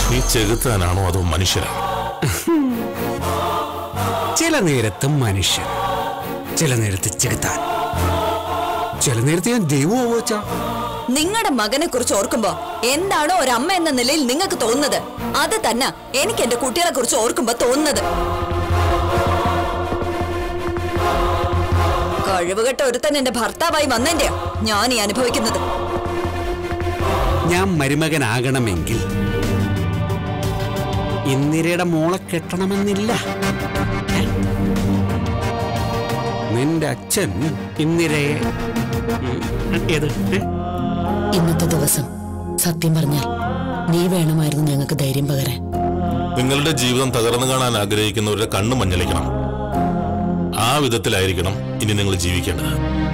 നീ ചെകുത്താനാണോ അതോ മനുഷ്യരാണോ ചില നേരത്ത് മനുഷ്യൻ ചില നേരത്ത് ചെകുത്താൻ ചില നേരത്ത് ഞാൻ ദൈവമാവോ അച്ഛാ നിങ്ങളുടെ മകനെ കുറിച്ച് ഓർക്കുമ്പോ എന്താണോ ഒരു അമ്മ എന്ന നിലയിൽ നിങ്ങൾക്ക് തോന്നുന്നത് അത് തന്നെ എനിക്ക് എന്റെ കുട്ടികളെ കുറിച്ച് ഓർക്കുമ്പോ തോന്നുന്നത് കഴിവുകെട്ട ഒരുത്തൻ എന്റെ ഭർത്താവായി വന്നതിന്റെയാ ഞാൻ ഈ അനുഭവിക്കുന്നത് ഞാൻ മരുമകനാകണമെങ്കിൽ ഇന്ദിരയുടെ മോളെ കെട്ടണമെന്നില്ല നിന്റെ അച്ഛൻ ഇന്ദിരയെ ഉം, ഏത് ഏ? ഇന്നത്തെ ദിവസം സത്യം പറഞ്ഞാൽ നീ വേണമായിരുന്നു ഞങ്ങൾക്ക് ധൈര്യം പകരാൻ നിങ്ങളുടെ ജീവിതം തകർന്നു കാണാൻ ആഗ്രഹിക്കുന്നവരുടെ കണ്ണു മഞ്ഞളിക്കണം ആ വിധത്തിലായിരിക്കണം ഇനി നിങ്ങൾ ജീവിക്കേണ്ടത്